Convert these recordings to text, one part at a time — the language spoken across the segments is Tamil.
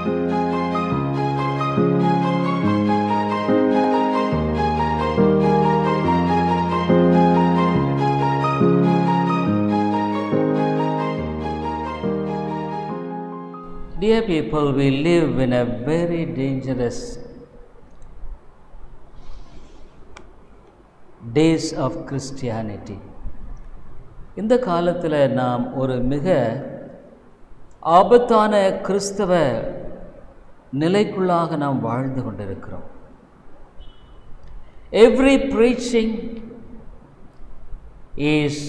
Dear people, we live in a very dangerous days of Christianity. இந்த காலத்தில் நாம் ஒரு மிக ஆபத்தான கிறிஸ்தவ நிலைக்குள்ளாக நாம் வாழ்ந்து கொண்டிருக்கிறோம் every preaching is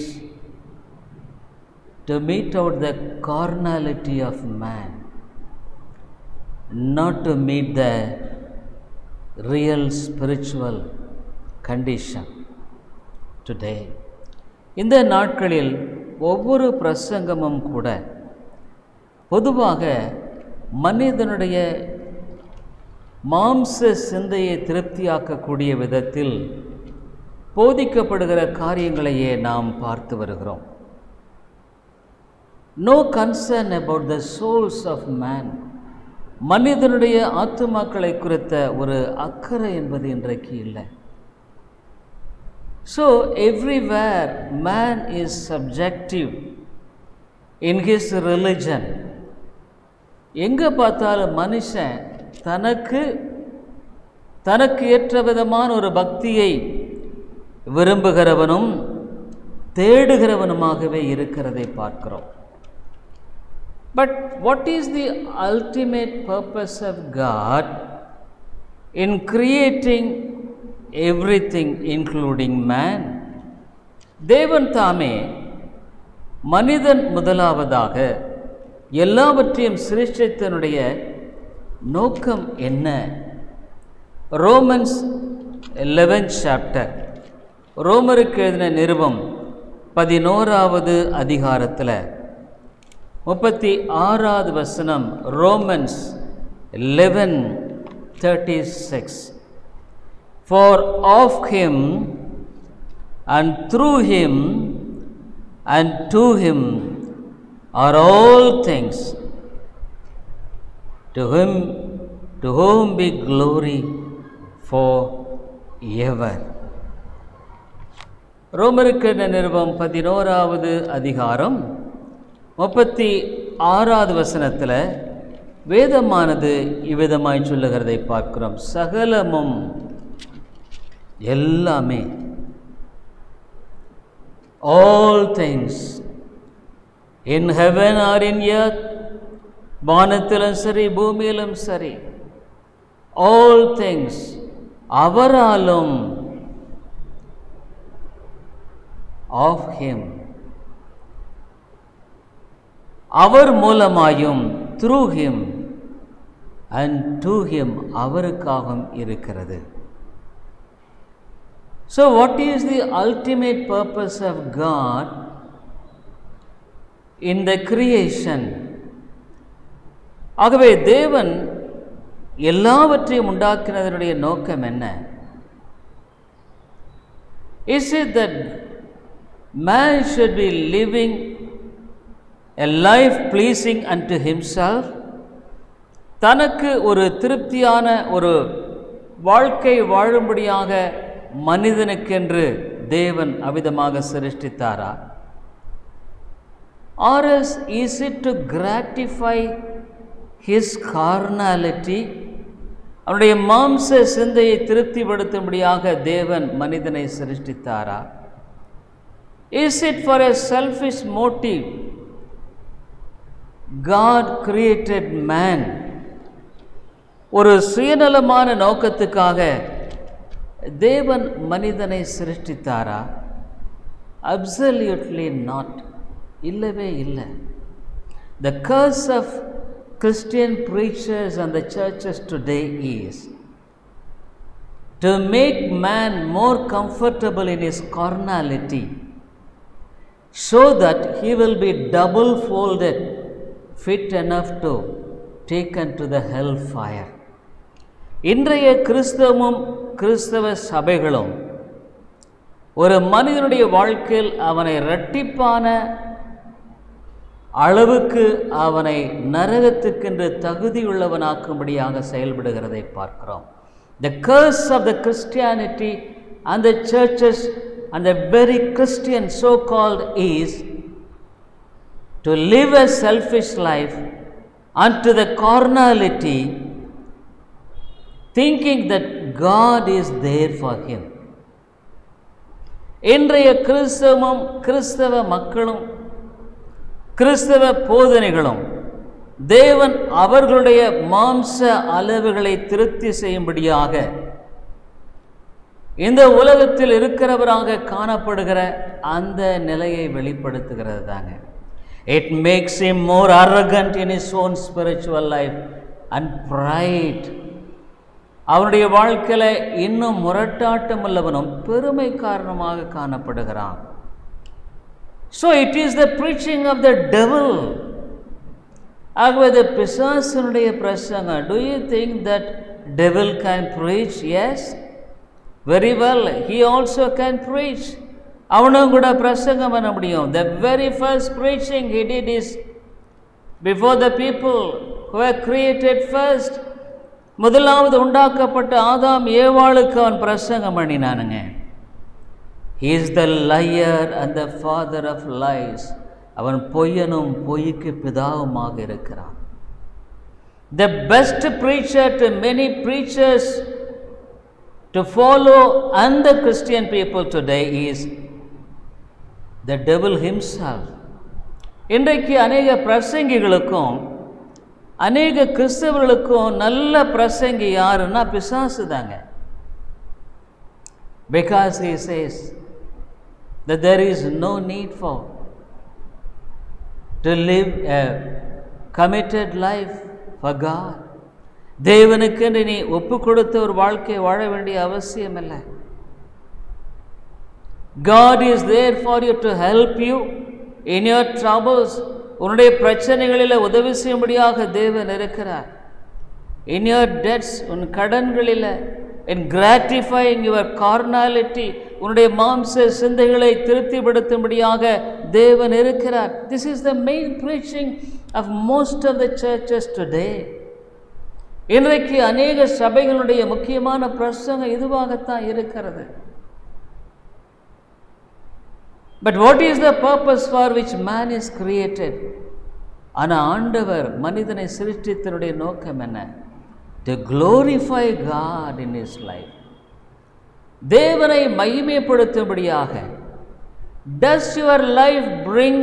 to meet out the carnality of man, not to meet the real spiritual condition today. இந்த நாட்களில் ஒவ்வொரு பிரசங்கமும் கூட பொதுவாக மனிதனுடைய மாம்ச சிந்தையை திருப்தியாக்கக்கூடிய விதத்தில் போதிக்கப்படுகிற காரியங்களையே நாம் பார்த்து வருகிறோம் no concern about the souls of man மனிதனுடைய ஆத்துமாக்களை குறித்த ஒரு அக்கறை என்பது இன்றைக்கு இல்லை so everywhere man is subjective in his religion எங்கே பார்த்தாலும் மனுஷன் தனக்கு தனக்கு ஏற்ற விதமான ஒரு பக்தியை விரும்புகிறவனும் தேடுகிறவனுமாகவே இருக்கிறதை பார்க்கிறோம் But what is the ultimate purpose of God in creating everything, including man? தேவன் தாமே மனிதன் முதலாவதாக எல்லாவற்றையும் சிருஷ்டித்தனுடைய நோக்கம் என்ன ரோமன்ஸ் லெவன் சாப்டர் ரோமருக்கு எழுதின நிருபம் பதினோராவது அதிகாரத்தில் முப்பத்தி ஆறாவது வசனம் Romans eleven thirty six for of him and through him and to him are all things to him to whom be glory for ever ரோமருக்கு நிருபம் பதினோராவது அதிகாரம் முப்பத்தி ஆறாவது வசனத்தில் வேதமானது இவ்விதமாய் சொல்லுகிறதை பார்க்கிறோம் சகலமும் எல்லாமே all things in heaven or in earth வானத்திலும் சரி பூமியிலும் சரி ஆல் திங்ஸ் அவராலும் ஆஃப் ஹிம் அவர் மூலமாயும் through him and to him அவருக்காகவும் இருக்கிறது so what is the ultimate purpose of God in the creation ஆகவே தேவன் எல்லாவற்றையும் உண்டாக்கினதனுடைய நோக்கம் என்ன is it that man should be living a life pleasing unto himself தனக்கு ஒரு திருப்தியான ஒரு வாழ்க்கை வாழும்படியாக மனிதனுக்கென்று தேவன் அவிதமாக சிருஷ்டித்தாரா or S is it to gratify his carnality அவனுடைய மாம்ச சிந்தையை திருப்திப்படுத்தும்படியாக தேவன் மனிதனை சிருஷ்டித்தாரா is it for a selfish motive God created man ஒரு சுயநலமான நோக்கத்துக்காக தேவன் மனிதனை சிருஷ்டித்தாரா அப்சல்யூட்லி நாட் இல்லவே இல்லை the curse of Christian preachers and the churches today is to make man more comfortable in his carnality so that he will be double folded fit enough to taken to the hell fire இன்றைய கிறிஸ்தவமும் கிறிஸ்தவ சபைகளும் ஒரு மனிதனுடைய வாழ்க்கையில் அவனை இரட்டிப்பான அளவுக்கு அவனை நரகத்துக்கென்று தகுதியுள்ளவனாக்கும்படியாக செயல்படுகிறதை பார்க்கிறோம் the curse of the Christianity and the churches and the very Christian so called is to live a selfish life unto the carnality, thinking that God is there for him. இன்றைய கிறிஸ்தவம் கிறிஸ்தவ மக்களும் கிறிஸ்தவ போதனைகளும் தேவன் அவர்களுடைய மாம்ச அளவுகளை திருப்தி செய்யும்படியாக இந்த உலகத்தில் இருக்கிறவராக காணப்படுகிற அந்த நிலையை வெளிப்படுத்துகிறது தாங்க it makes him more arrogant in his own spiritual life and pride அவனுடைய வாழ்க்கையில் இன்னும் முரட்டாட்டம் உள்ளவனும் பெருமை காரணமாக காணப்படுகிறான் so it is the preaching of the devil ஆகவே த பிசாசனுடைய பிரசங்க do you think that devil can preach yes very well he also can preach அவனும் கூட பிரசங்கம் பண்ண முடியும் the very first preaching he did is before the people who are created first முதலாவது உண்டாக்கப்பட்ட ஆதாம் ஏவாளுக்கு அவன் பிரசங்கம் பண்ணினானுங்க he is the liar and the father of lies அவன் பொய்யனும் பொய்க்கு பிதாவுமாக இருக்கிறான் the best preacher to many preachers to follow and the Christian people today is the devil himself. இன்றைக்கு அநேக பிரசங்கிகளுக்கும் அநேக கிறிஸ்தவர்களுக்கும் நல்ல பிரசங்கி யாருன்னா பிசாசு தாங்க because he says that there is no need for to live a committed life for God. தேவனுக்கென்று நீ ஒப்பு கொடுத்த ஒரு வாழ்க்கையை வாழ வேண்டிய அவசியம் இல்லை God is there for you to help you in your troubles. உன்னுடைய பிரச்சனைகளில் உதவி செய்யும்படியாக தேவன் இருக்கிறார் இன் யுவர் டெட்ஸ் உன் கடன்களில் இன் கிராட்டிஃபைங் யுவர் கார்னாலிட்டி உன்னுடைய மாம்ச சிந்தைகளை திருப்திப்படுத்தும்படியாக தேவன் இருக்கிறார் this is the main preaching of most of the churches today இன்றைக்கு அநேக சபைகளுடைய முக்கியமான பிரசங்கம் இதுவாகத்தான் இருக்கிறது but what is the purpose for which man is created ஆனால் ஆண்டவர் மனிதனை சிருஷ்டித்தனுடைய நோக்கம் என்ன to glorify God in his life தேவனை மகிமைப்படுத்தும்படியாக does your life bring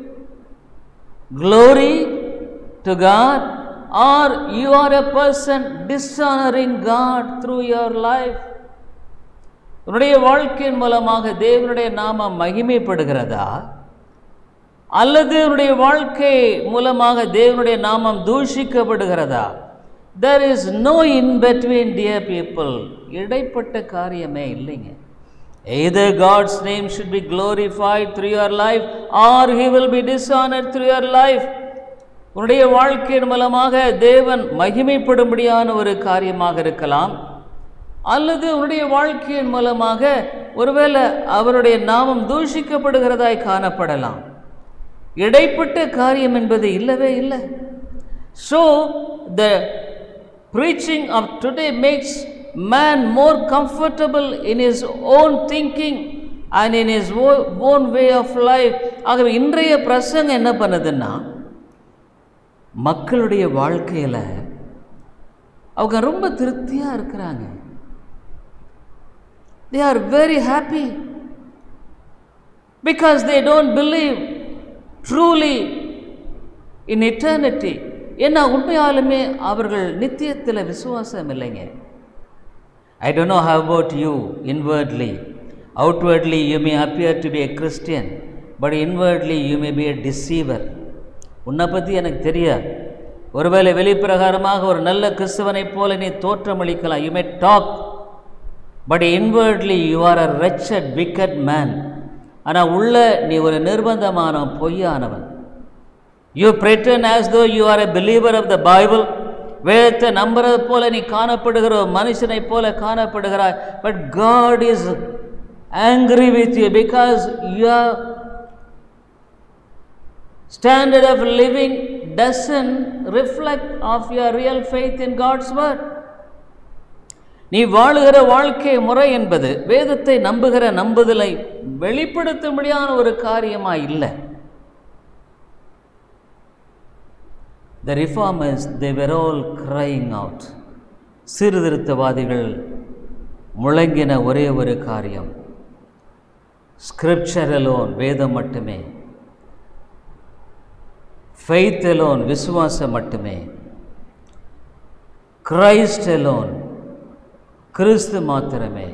glory to God or you are a person dishonoring God through your life உன்னுடைய வாழ்க்கையின் மூலமாக தேவனுடைய நாமம் மகிமைப்படுகிறதா அல்லது உன்னுடைய வாழ்க்கை மூலமாக தேவனுடைய நாமம் தூஷிக்கப்படுகிறதா there is no in between dear people இடைப்பட்ட காரியமே இல்லைங்க Either God's name should be glorified through your life or he will be dishonored through your life. உன்னுடைய வாழ்க்கையின் மூலமாக தேவன் மகிமைப்படும்படியான ஒரு காரியமாக இருக்கலாம் அல்லது உன்னுடைய வாழ்க்கையின் மூலமாக ஒருவேளை அவருடைய நாமம் தூஷிக்கப்படுகிறதாய் காணப்படலாம் இடைப்பட்ட காரியம் என்பது இல்லவே இல்லை so the preaching of today makes man more comfortable in his own thinking and in his own way of life ஆகவே இன்றைய பிரசங்கம் என்ன பண்ணுதுன்னா மக்களுடைய வாழ்க்கையில் அவங்க ரொம்ப திருப்தியாக இருக்கிறாங்க they are very happy because they don't believe truly in eternity ஏன்னா உண்மையாலுமே அவர்கள் நித்தியத்தில் விசுவாசம் இல்லைங்க I don't know how about you inwardly outwardly you may appear to be a Christian but inwardly you may be a deceiver உன்னை பற்றி எனக்கு தெரியாது ஒருவேளை வெளிப்பிரகாரமாக ஒரு நல்ல கிறிஸ்தவனைப் போல நீ தோற்றமளிக்கலாம் you may talk but inwardly you are a wretched wicked man ஆனால் உள்ள நீ ஒரு நிர்பந்தமான பொய்யானவன் you pretend as though you are a believer of the Bible வேதத்தை நம்புறது போல நீ காணப்படுகிற ஒரு மனுஷனைப் போல காணப்படுகிறாய் but God is angry with you because you are standard of living doesn't reflect of your real faith in God's word. நீ வாழுகிற வாழ்க்கை முறை என்பது வேதத்தை நம்புகிற நம்புதலை வெளிப்படுத்தும்படியான ஒரு காரியமா இல்லை The reformers, they were all crying out. சீர்திருத்தவாதிகள் முழங்கின ஒரே ஒரு காரியம் ஸ்கிரிப்சர் அலோன் வேதம் மட்டுமே ஃபெய்த் அலோன் விசுவாசம் மட்டுமே கிரைஸ்ட் அலோன் கிறிஸ்து மாத்திரமே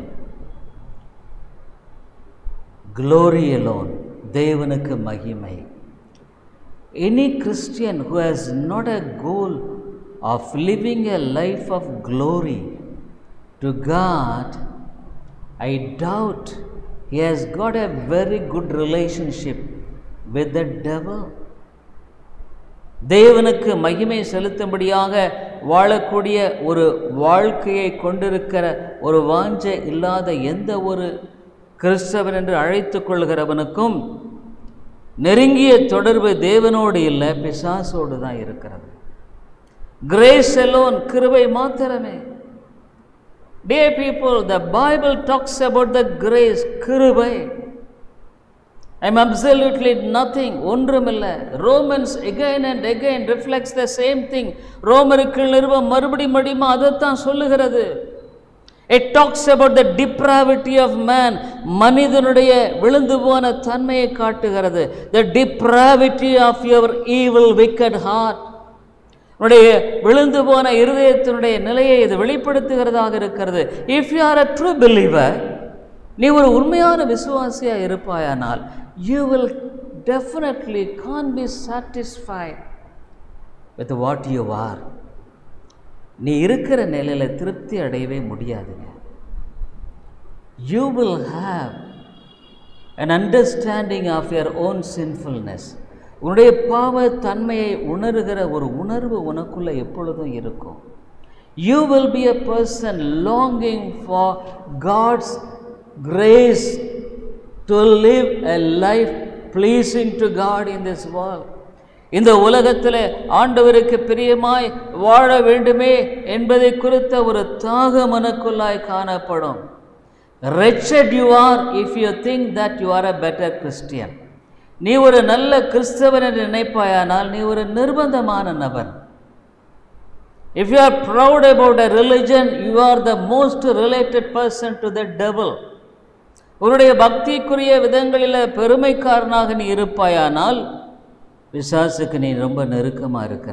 க்ளோரி அலோன் தேவனுக்கு மகிமை any Christian who has not a goal of living a life of glory to God, I doubt he has got a very good relationship with the devil. தேவனுக்கு மகிமை செலுத்தும்படியாக வாழக்கூடிய ஒரு வாழ்க்கையை கொண்டிருக்கிற ஒரு வாஞ்சை இல்லாத எந்த ஒரு கிறிஸ்தவன் என்று அழைத்துக் கொள்கிறவனுக்கும் நெருங்கிய தொடர்பு தேவனோடு இல்லை பிசாசோடு தான் இருக்கிறது கிரேஸ் எலோன் கிருபை மாத்திரமே dear people the Bible talks about the grace கிருபை ஐம் அப்சல்யூட்லி நத்திங் ஒன்றுமில்லை Romans again and again reflects the same thing ரோமருக்கு நிறுவம் மறுபடி மடிமா அதைத்தான் சொல்லுகிறது it talks about the depravity of man மனிதனுடைய விழுந்து போன தன்மையை காட்டுகிறது the depravity of your evil wicked heart உன்னுடைய விழுந்து போன இருதயத்தினுடைய நிலையை இது வெளிப்படுத்துகிறதாக இருக்கிறது if you are a true believer நீ ஒரு உண்மையான விசுவாசியாக இருப்பாயானால் you will definitely can be satisfied with what you are நீ இருக்கிற நிலையில் திருப்தி அடையவே முடியாதுங்க you will have an understanding of your own sinfulness உன்னுடைய பாவ தன்மையை உணர்கிற ஒரு உணர்வு உனக்குள்ள எப்பொழுதும் இருக்கும் you will be a person longing for God's grace to live a life pleasing to God in this world இந்த உலகத்தில் ஆண்டவருக்கு பிரியமாய் வாழ வேண்டுமே என்பதை குறித்த ஒரு தாக மனக்குள்ளாய் காணப்படும் wretched you are if you think that you are a better Christian நீ ஒரு நல்ல கிறிஸ்தவன் என்று நினைப்பாயானால் நீ ஒரு நிர்பந்தமான நபர் if you are proud about a religion you are the most related person to the devil உன்னுடைய பக்திக்குரிய விதங்களில் பெருமைக்காரனாக நீ இருப்பாயானால் பிசாசுக்கு நீ ரொம்ப நெருக்கமாக இருக்கிற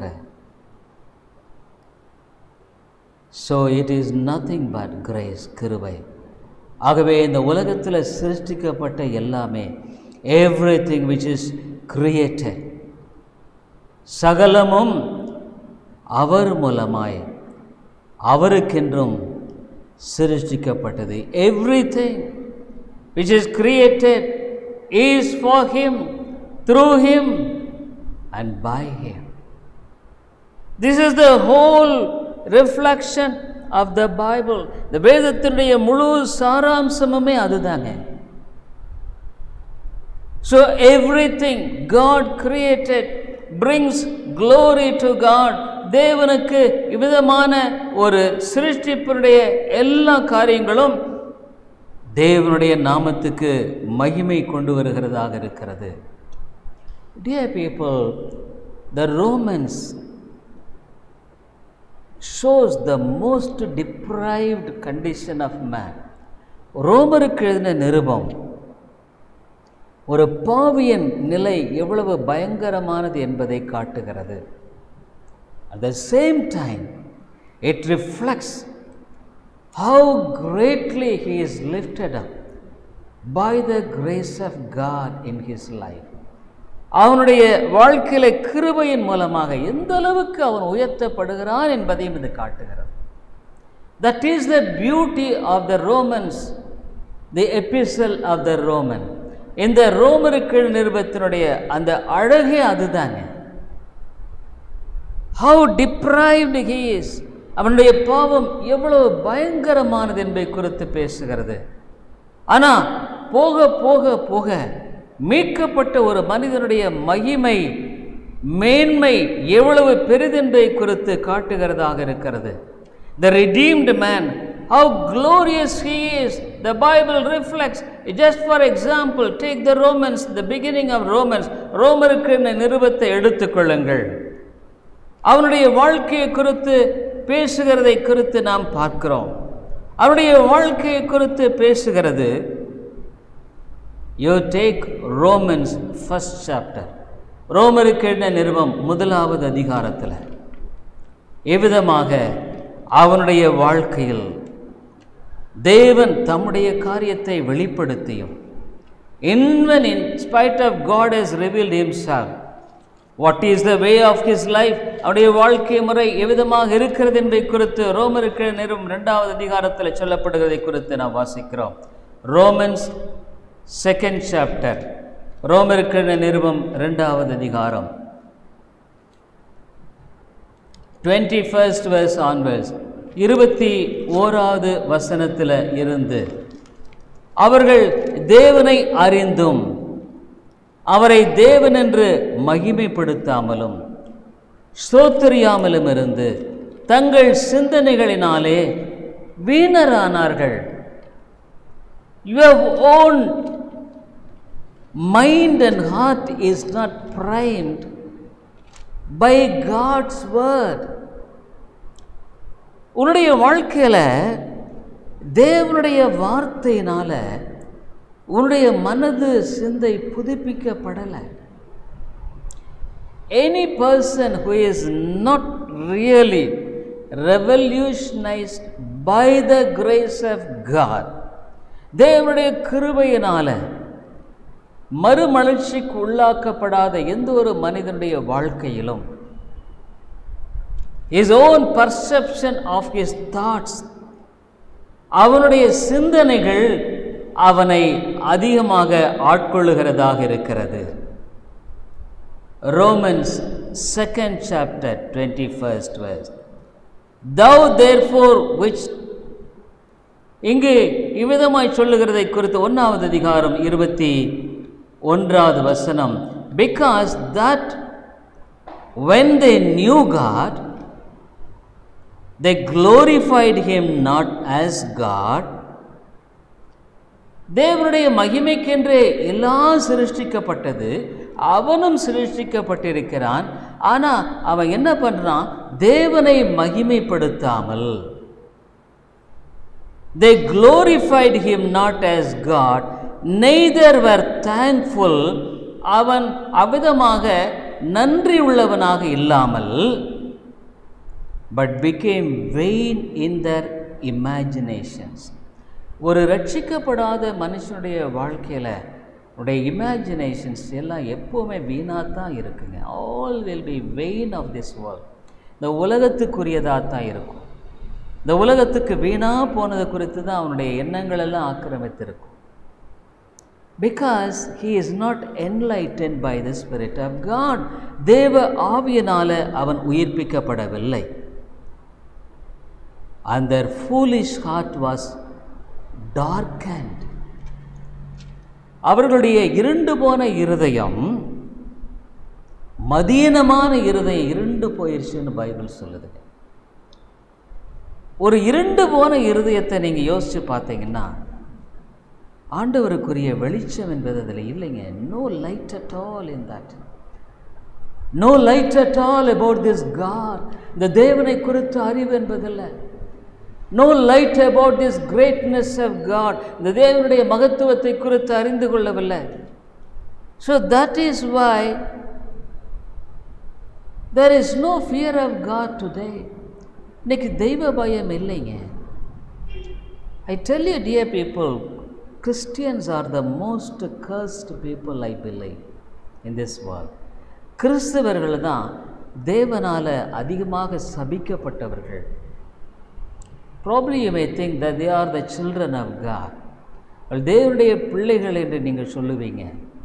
so it is nothing but grace கிருபை ஆகவே இந்த உலகத்தில் சிருஷ்டிக்கப்பட்ட எல்லாமே everything which is created சகலமும் அவர் மூலமாய் அவருக்கென்றும் சிருஷ்டிக்கப்பட்டது everything which is created is for him through him and by him. This is the whole reflection of the Bible. இந்த வேதத்தினுடைய முழு சாராம்சமுமே அதுதாங்க so everything God created brings glory to God தேவனுக்கு இவ்விதமான ஒரு சிருஷ்டிப்பினுடைய எல்லா காரியங்களும் தேவனுடைய நாமத்துக்கு மகிமை கொண்டு வருகிறதாக இருக்கிறது Dear people, the Romans shows the most deprived condition of man. ரோமருக்கு எழுதின நிருபம் ஒரு பாவியன் நிலை எவ்வளவு பயங்கரமானது என்பதை காட்டுகிறது at the same time it reflects how greatly he is lifted up by the grace of God in his life அவனுடைய வாழ்க்கையில கிருபையின் மூலமாக எந்த அளவுக்கு அவன் உயர்த்தப்படுகிறான் என்பதையும் இது காட்டுகிறது that is the beauty of the Romans the epistle of the Roman இந்த ரோமருக்கு நிருபத்தினுடைய அந்த அழகே அதுதாங்க ஹவு டிப்ரைவ்டு ஹீ இஸ் அவனுடைய பாவம் எவ்வளவு பயங்கரமானது என்பதை குறித்து பேசுகிறது ஆனால் போக போக போக மீட்கப்பட்ட ஒரு மனிதனுடைய மகிமை மேன்மை எவ்வளவு பெரிதென்பதை குறித்து காட்டுகிறதாக இருக்கிறது த redeemed man how glorious he is the bible reflects just for example take the romans the beginning of romans ரோமருக்கு நிருபத்தை எடுத்துக்கொள்ளுங்கள் அவனுடைய வாழ்க்கையை குறித்து பேசுகிறதை குறித்து நாம் பார்க்கிறோம் அவருடைய வாழ்க்கையை குறித்து பேசுகிறது you take Romans first chapter ரோமருக்கு எழுதின நிருபம் முதலாவது அதிகாரத்தில் எவ்விதமாக அவனுடைய வாழ்க்கையில் தேவன் தம்முடைய காரியத்தை வெளிப்படுத்தியும் even in spite of God has revealed himself what is the way of his life அவருடைய வாழ்க்கை முறை எவ்விதமாக இருக்கிறது என்பதை குறித்து ரோமருக்கு நிறுவம் இரண்டாவது அதிகாரத்தில் சொல்லப்படுகிறதை குறித்து நாம் வாசிக்கிறோம் ரோமன்ஸ் செகண்ட் சாப்டர் ரோமருக்கு நிறுவம் இரண்டாவது அதிகாரம் டுவெண்ட்டி ஃபர்ஸ்ட் வர்ஸ் ஆன்வர்ஸ் இருபத்தி ஓராவது வசனத்தில் இருந்து அவர்கள் தேவனை அறிந்தும் அவரை தேவன் என்று மகிமைப்படுத்தாமலும் ஸ்தோத்திரியாமலும் இருந்து தங்கள் சிந்தனைகளினாலே வீணரானார்கள் your own mind and heart is not primed by God's word உன்னுடைய வாழ்க்கையில் தேவனுடைய வார்த்தையினால உன்னுடைய மனது சிந்தை புதுப்பிக்கப்படலை any person who is not really revolutionised by the grace of God தேவனுடைய கிருபையினால மறுமலர்ச்சிக்கு உள்ளாக்கப்படாத எந்த ஒரு மனிதனுடைய வாழ்க்கையிலும் his own perception of his thoughts அவனுடைய சிந்தனைகள் அவனை அதிகமாக ஆட்கொள்ளுகிறதாக இருக்கிறது Romans second chapter twenty first verse thou therefore which இங்கு இவ்விதமாய் சொல்லுகிறதை குறித்து ஒன்றாவது அதிகாரம் இருபத்தி ஒன்றாவது வசனம் because that when they knew God, they glorified Him not as God. தேவனுடைய மகிமைக்கென்றே எல்லாம் சிருஷ்டிக்கப்பட்டது அவனும் சிருஷ்டிக்கப்பட்டிருக்கிறான் ஆனால் அவன் என்ன பண்ணுறான் தேவனை மகிமைப்படுத்தாமல் they glorified him not as God neither were thankful அவன் அவ்விதமாக நன்றி உள்ளவனாக இல்லாமல் but became vain in their imaginations ஒரு ரட்சிக்கப்படாத மனுஷனுடைய வாழ்க்கையில் உடைய இமேஜினேஷன்ஸ் எல்லாம் எப்போவுமே வீணாக தான் இருக்குங்க all will be vain of this world இந்த உலகத்துக்குரியதாக தான் இருக்கும் இந்த உலகத்துக்கு வீணாக போனது குறித்து தான் அவனுடைய எண்ணங்கள் எல்லாம் ஆக்கிரமித்திருக்கும் because he is not enlighten by the spirit of God தேவ ஆவியனால அவன் உயிர்ப்பிக்கப்படவில்லை அந்த ஃபூலிஷ் ஹார்ட் வாஸ் டார்க்கண்ட் அவர்களுடைய இருண்டு போன இருதயம் மதீனமான இருதயம் இருண்டு போயிடுச்சுன்னு பைபிள் சொல்லுது ஒரு இருண்டு போன இருதயத்தை நீங்கள் யோசித்து பார்த்தீங்கன்னா ஆண்டவருக்குரிய வெளிச்சம் என்பது அதில் இல்லைங்க no light at all in that no light at all about this God இந்த தேவனை குறித்து அறிவு என்பதில்லை no light about this greatness of God இந்த தேவனுடைய மகத்துவத்தை குறித்து அறிந்து கொள்ளவில்லை so that is why there is no fear of God today இன்னைக்கு தெய்வ பயம் இல்லைங்க I tell you dear people Christians are the most cursed people I believe in this world கிறிஸ்தவர்கள் தான் தேவனால் அதிகமாக சபிக்கப்பட்டவர்கள் probably you may think the they are the children of God தேவனுடைய பிள்ளைகள் என்று நீங்கள் சொல்லுவீங்க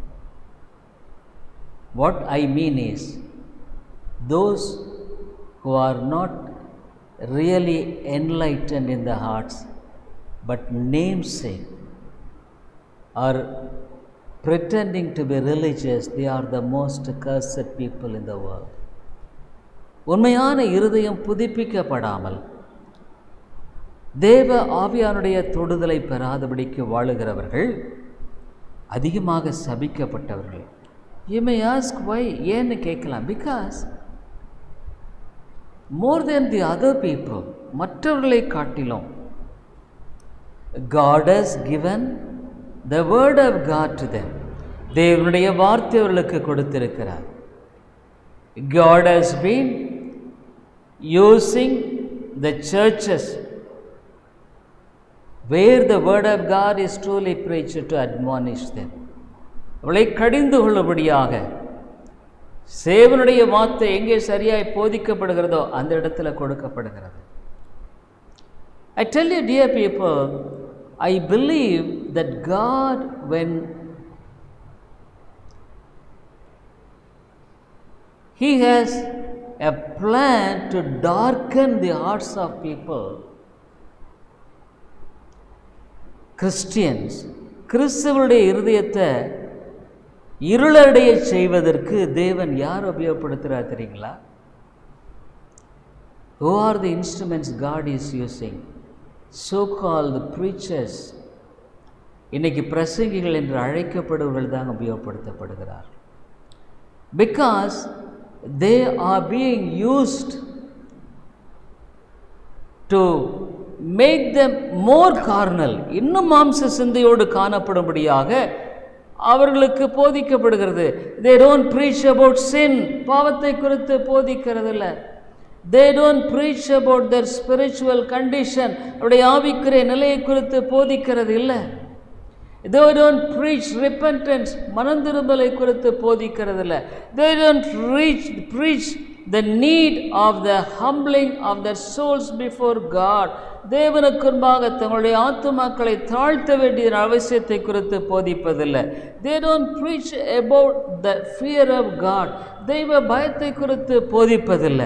what I mean is those who are not really enlightened in the hearts but namesake are pretending to be religious, they are the most cursed people in the world. உண்மையான இருதயம் புதுப்பிக்கப்படாமல் தேவ ஆவியானுடைய தொடுதலை பெறாதபடிக்கு வாழுகிறவர்கள் அதிகமாக சபிக்கப்பட்டவர்கள் யூ மே ஆஸ்க் வை ஏன்னு கேட்கலாம் because more than the other people மற்றவர்களை காட்டிலும் God has given the word of God to them. தேவனுடைய வார்த்தை அவர்களுக்கு கொடுத்திருக்கிறார் God has been using the churches where the word of God is truly preached to admonish them. அவளை கடிந்து கொள்ளும்படியாக சேவனுடைய வார்த்தை எங்கே சரியாய் போதிக்கப்படுகிறதோ அந்த இடத்துல கொடுக்கப்படுகிறது I tell you, dear people, I believe that God, when He has a plan to darken the hearts of people, Christians, கிறிஸ்தவருடைய இருதயத்தை இருளடைய செய்வதற்கு தேவன் யார் உபயோகப்படுத்துகிறார் தெரியுங்களா Who are the instruments God is using? So called preachers. இன்னைக்கு பிரசங்கிகள் என்று அழைக்கப்படுவர்கள் தான் உபயோகப்படுத்தப்படுகிறார் because they are being used to make them more carnal இன்னும் மாம்ச சிந்தையோடு காணப்படும்படியாக அவர்களுக்கு போதிக்கப்படுகிறது they don't preach about sin பாவத்தை குறித்து போதிக்கிறதில்ல they don't preach about their spiritual condition அவருடைய ஆவிக்குரிய நிலையை குறித்து போதிக்கிறது இல்லை தே டோன்ட் ப்ரீச் ரிப்பன்டன்ஸ் மனந்திரும்பலை குறித்து போதிக்கிறதில்ல they don't reach preach the need of the humbling of the souls before God தேவனுக்கு முன்பாக தங்களுடைய ஆத்துமாக்களை தாழ்த்த வேண்டிய அவசியத்தை குறித்து போதிப்பதில்லை they don't preach about the fear of God தெய்வ பயத்தை குறித்து போதிப்பதில்லை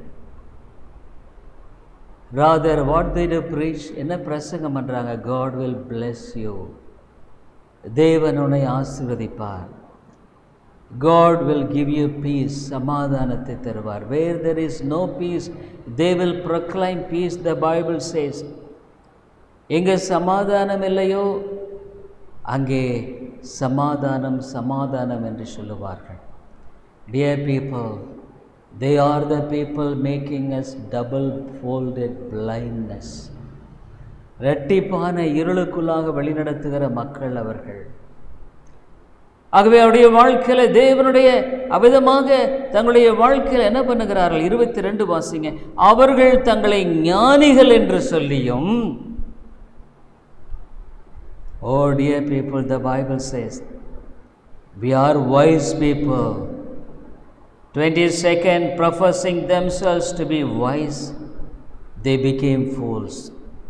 rather what they do preach என்ன பிரசங்கம் பண்ணுறாங்க காட் வில் bless யூ தேவன் உன்னை ஆசீர்வதிப்பார் God will give you peace சமாதானத்தை தருவார் where there is no peace they will proclaim peace the Bible says எங்கே சமாதானம் இல்லையோ அங்கே சமாதானம் சமாதானம் என்று சொல்லுவார்கள் dear people they are the people making us double folded blindness இரட்டிப்பான இருளுக்குள்ளாக வழிநடத்துகிற மக்கள் அவர்கள் ஆகவே அவருடைய வாழ்க்கையில் தேவனுடைய அவிதமாக தங்களுடைய வாழ்க்கையில் என்ன பண்ணுகிறார்கள் இருபத்தி ரெண்டு வாசிங்க அவர்கள் தங்களை ஞானிகள் என்று சொல்லியும் oh dear people the Bible says we are wise people twenty second professing themselves to be wise they became fools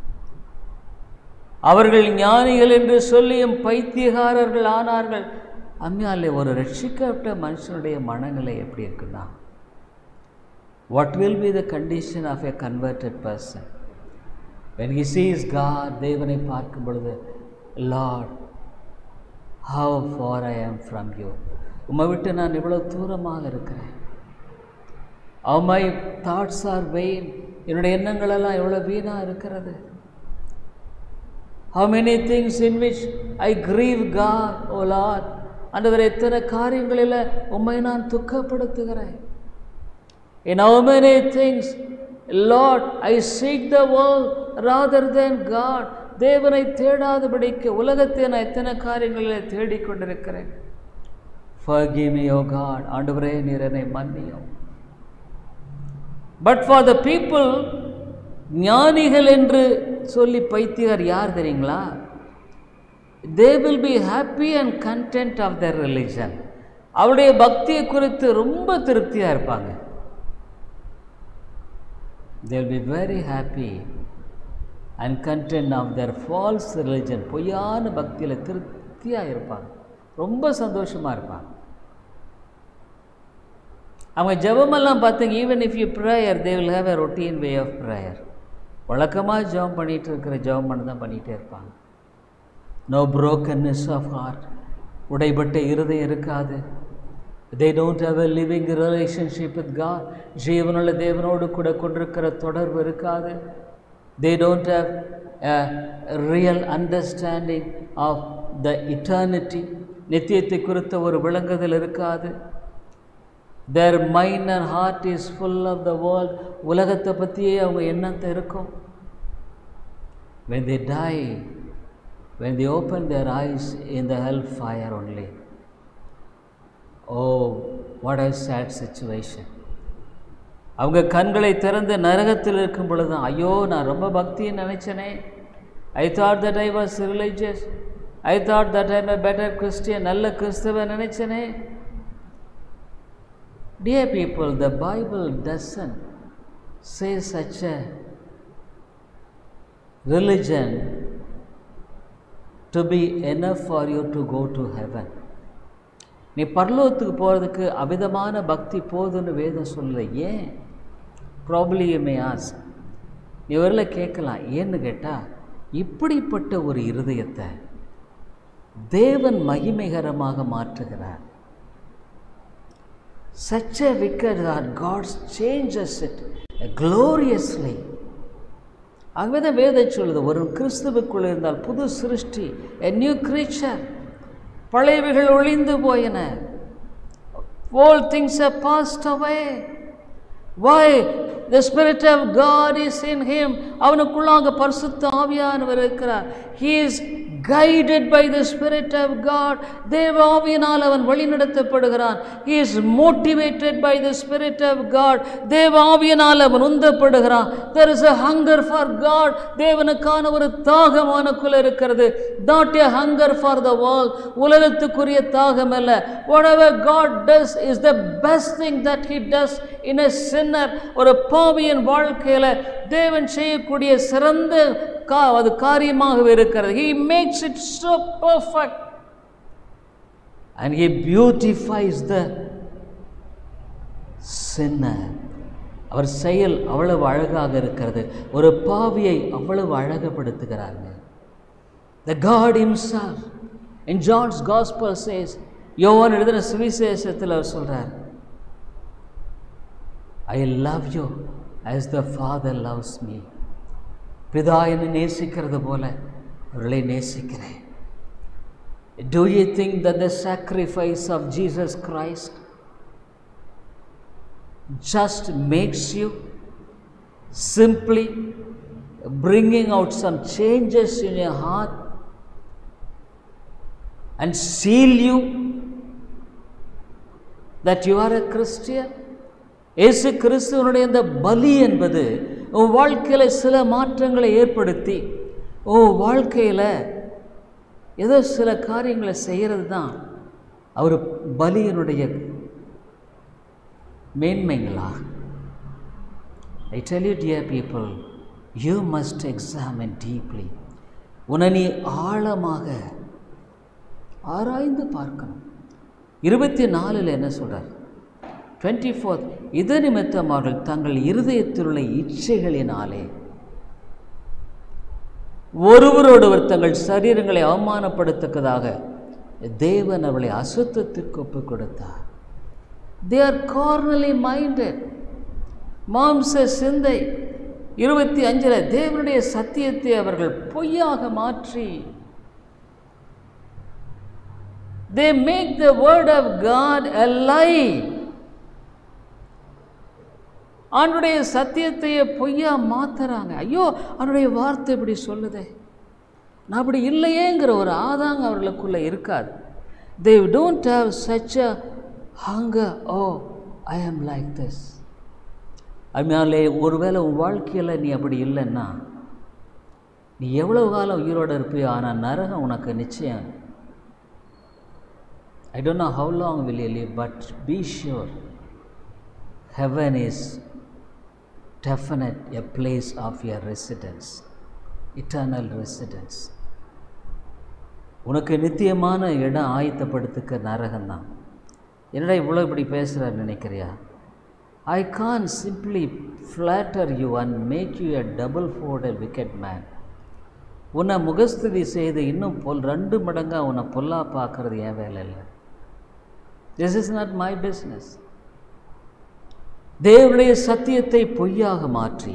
அவர்கள் ஞானிகள் என்று சொல்லியும் பைத்தியகாரர்கள் ஆனார்கள் அம்மையாலே ஒரு ரட்சிக்கப்பட்ட மனுஷனுடைய மனநிலை எப்படி இருக்குன்னா what will be the condition of a converted person when he sees God தேவனை பார்க்கும் பொழுது Lord have for I am from you உம்மை விட்டு நான் இவ்வளோ தூரமாக இருக்கிறேன் அவ் மை தாட்ஸ் ஆர் வெயின் என்னுடைய எண்ணங்களெல்லாம் எவ்வளோ வீணாக இருக்கிறது How many things in which I grieve God, O Lord. ஆண்டவர் எத்தனை காரியங்களில் உம்மை நான் துக்கப்படுத்துகிறேன் In how many things, Lord, I seek the world rather than God. தேவனை தேடாதபடிக்கு உலகத்தை நான் எத்தனை காரியங்களில் தேடிக்கொண்டிருக்கிறேன் Forgive me, O God. ஆண்டவரே நீர் என்னை மன்னியும் பட் ஃபார் த பீப்புள் ஞானிகள் என்று சொல்லி பைத்தியர் யார் தெரியுங்களா they will be happy and content of their religion அவருடைய பக்தியை குறித்து ரொம்ப திருப்தியாக இருப்பாங்க they will be very happy and content of their false religion பொய்யான பக்தியில் திருப்தியாக இருப்பாங்க ரொம்ப சந்தோஷமாக இருப்பாங்க அவங்க ஜெபமெல்லாம் பார்த்தீங்க even if you prayer they will have a routine way of prayer வழக்கமாக ஜெபம் பண்ணிகிட்டு இருக்கிற ஜெபம் பண்ணி தான் பண்ணிகிட்டே இருப்பாங்க நோ ப்ரோக்கன்னஸ் ஆஃப் ஹார்ட் உடைபட்ட இருதயம் இருக்காது they don't have a living relationship with God ஜீவனுள்ள தேவனோடு கூட கொண்டிருக்கிற தொடர்பு இருக்காது they don't have real understanding of the eternity நித்தியத்தை குறித்த ஒரு விளங்குதல் இருக்காது their mind and heart is full of the world உலகத்தை பற்றியே அவங்க எண்ணத்தை இருக்கும் when they die when they open their eyes in the hellfire only oh what a sad situation அவங்க கண்களை திறந்து நரகத்தில் இருக்கும் பொழுது ஐயோ நான் ரொம்ப பக்தியை நினைச்சனே I thought that I was religious I thought that I'm a better Christian நல்ல கிறிஸ்தவ நினைச்சனே Dear people, the Bible doesn't say such a religion to be enough for you to go to heaven. நீ பரலோகத்துக்கு போகிறதுக்கு அவிதமான பக்தி போதுன்னு வேதம் சொல்லலை ஏன் ப்ராப்ளி மே ஆஸ் நீ வரல கேட்கலாம் ஏன்னு கேட்டால் இப்படிப்பட்ட ஒரு இருதயத்தை தேவன் மகிமைகரமாக மாற்றுகிறார் such a wicked heart, God changes it gloriously. ஆகவே தான் வேதம் சொல்லுது ஒரு கிறிஸ்துவுக்குள் இருந்தால் புது சிருஷ்டி a new creature பழையவைகள் ஒளிந்து போயின all things have passed away why the spirit of god is in him அவனுக்குள்ளாக பரிசுத்த ஆவியானவர் இருக்கிறார் he is guided by the spirit of god தேவ ஆவியினால் அவன் வழிநடத்தப்படுகிறான் he is motivated by the spirit of god தேவ ஆவியினால் அவன் உந்தப்படுகிறான் there is a hunger for god தேவனுக்கான ஒரு தாகம் அவனுக்குள்ள இருக்கிறது not a hunger for the world உலகத்துக்குரிய தாகம் அல்ல whatever god does is the best thing that he does in a sinner ஒரு பாவியின் வாழ்க்கையில தேவன் செய்யக்கூடிய சிறந்த கா அது காரியமாகவே இருக்கிறது he makes it so perfect and he beautifies the sinner அவர் செயல் அவ்வளவு அழகாக இருக்கிறது ஒரு பாவியை அவ்வளவு அழகுபடுத்துகிறாங்க the god himself in john's gospel says யோவான் எழுதின சுவிசேஷத்தில் அவர் சொல்றார் I love you as the father loves me பிதா என்னை நேசிக்கிறது போல அவர்களை நேசிக்கிறேன் Do you think that the sacrifice of Jesus Christ just makes you simply bringing out some changes in your heart and seal you that you are a Christian? இயேசு கிறிஸ்துவனுடைய இந்த பலி என்பது உன் வாழ்க்கையில் சில மாற்றங்களை ஏற்படுத்தி உன் வாழ்க்கையில் ஏதோ சில காரியங்களை செய்கிறது தான் அவர் பலியினுடைய மேன்மைங்களா I tell you dear people you must examine deeply உன்னை நீ ஆழமாக ஆராய்ந்து பார்க்கணும் இருபத்தி நாலில் என்ன சொல்கிறார் டுவெண்ட்டி ஃபோர்த் இது நிமித்தம் அவர்கள் தங்கள் இருதயத்தில் உள்ள இச்சைகளினாலே ஒருவரோடொருவர் தங்கள் சரீரங்களை அவமானப்படுத்தக்கதாக தேவன் அவளை அசுத்தத்திற்கு ஒப்புக் கொடுத்தார் தே ஆர் கார்னலி மைண்டட் மாம்ச சிந்தை இருபத்தி அஞ்சில் தேவனுடைய சத்தியத்தை அவர்கள் பொய்யாக மாற்றி they make the word of God a lie அவனுடைய சத்தியத்தையே பொய்யா மாத்துறாங்க ஐயோ அவனுடைய வார்த்தை இப்படி சொல்லுதே நான் அப்படி இல்லையேங்கிற ஒரு ஆதாங்க அவர்களுக்குள்ளே இருக்காது they don't have such a hunger oh I am like this அதனாலே ஒருவேளை உன் வாழ்க்கையில் நீ அப்படி இல்லைன்னா நீ எவ்வளவு காலம் உயிரோடு இருப்பியோ ஆனால் நரகம் உனக்கு நிச்சயம் I don't know how long will you live but be sure heaven is definite a place of your residence eternal residence உனக்கு நித்தியமான இடம் ஆயத்தப்படுத்துக்க நரகம்தான் என்னடா இவ்வளோ இப்படி பேசுகிறார் நினைக்கிறியா I can simply flatter you and make you a double fold a wicked man உன்னை முகஸ்துதி செய்து இன்னும் பொல் ரெண்டு மடங்காக உன்னை பொல்லா பார்க்கறது என் வேலை இல்லை this is not my business தேவனுடைய சத்தியத்தை பொய்யாக மாற்றி